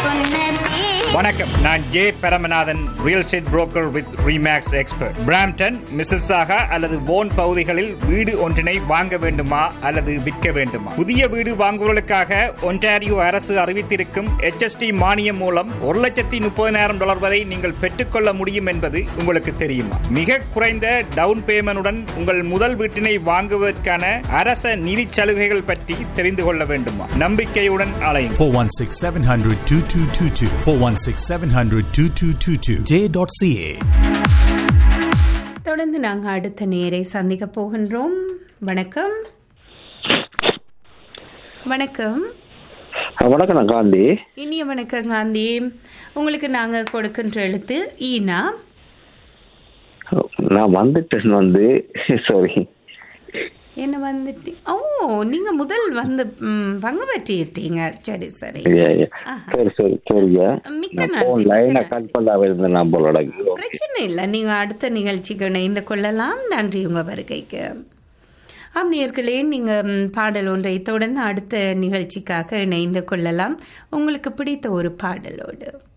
வணக்கம் நான் J Paramanathan real estate broker with Remax expert Brampton Mississauga அல்லது போன் பகுதிகளில் வீடு ஒன்றினை வாங்க வேண்டுமா அல்லது விற்க வேண்டுமா புதிய வீடு வாங்குவதற்காக ஒன்டாரியோ அரசு அறிவித்திருக்கும் HST மானியம் மூலம் ஒரு லட்சத்தி முப்பதினாயிரம் டாலர் வரை நீங்கள் பெற்றுக்கொள்ள முடியும் என்பது உங்களுக்கு தெரியுமா மிக குறைந்த டவுன் பேமெண்டுடன் உங்கள் முதல் வீட்டினை வாங்குவதற்கான அரச நிதி சலுகைகள் பற்றி தெரிந்து கொள்ள வேண்டுமா நம்பிக்கையுடன் அலையும் 416 700 2222. 416 700 2222. J.ca. தொடர்ந்து நாங்கள் அடுத்த நேரை சந்திக்க போகின்றோம் வணக்கம் வணக்கம் வணக்கம் நான் காந்தி இனிய வணக்கம் காந்தி உங்களுக்கு நாங்கள் கொடுக்கின்ற எழுத்து ஈனா நான் வந்துட்டேன் வந்து சாரி என்ன வந்துட்டு ஓ நீங்க முதல் வந்து ம், பங்கு பெற்றிட்டீங்க சரி சரி ஆஹா. சரி சரி சரிங்க மிக்க நான் நன்றி, போன் மிக்க லைனை நன்றி. கட் பண்ணாம இருந்தேன் நான் போல பிரச்சனை இல்லை நீங்க அடுத்த நிகழ்ச்சிக்கு இணைந்து கொள்ளலாம் நன்றி உங்க வருகைக்கு ஆம் நேர்களே நீங்க ம், பாடல் ஒன்றை தொடர்ந்து அடுத்த நிகழ்ச்சிக்காக இணைந்து கொள்ளலாம் உங்களுக்கு பிடித்த ஒரு பாடலோடு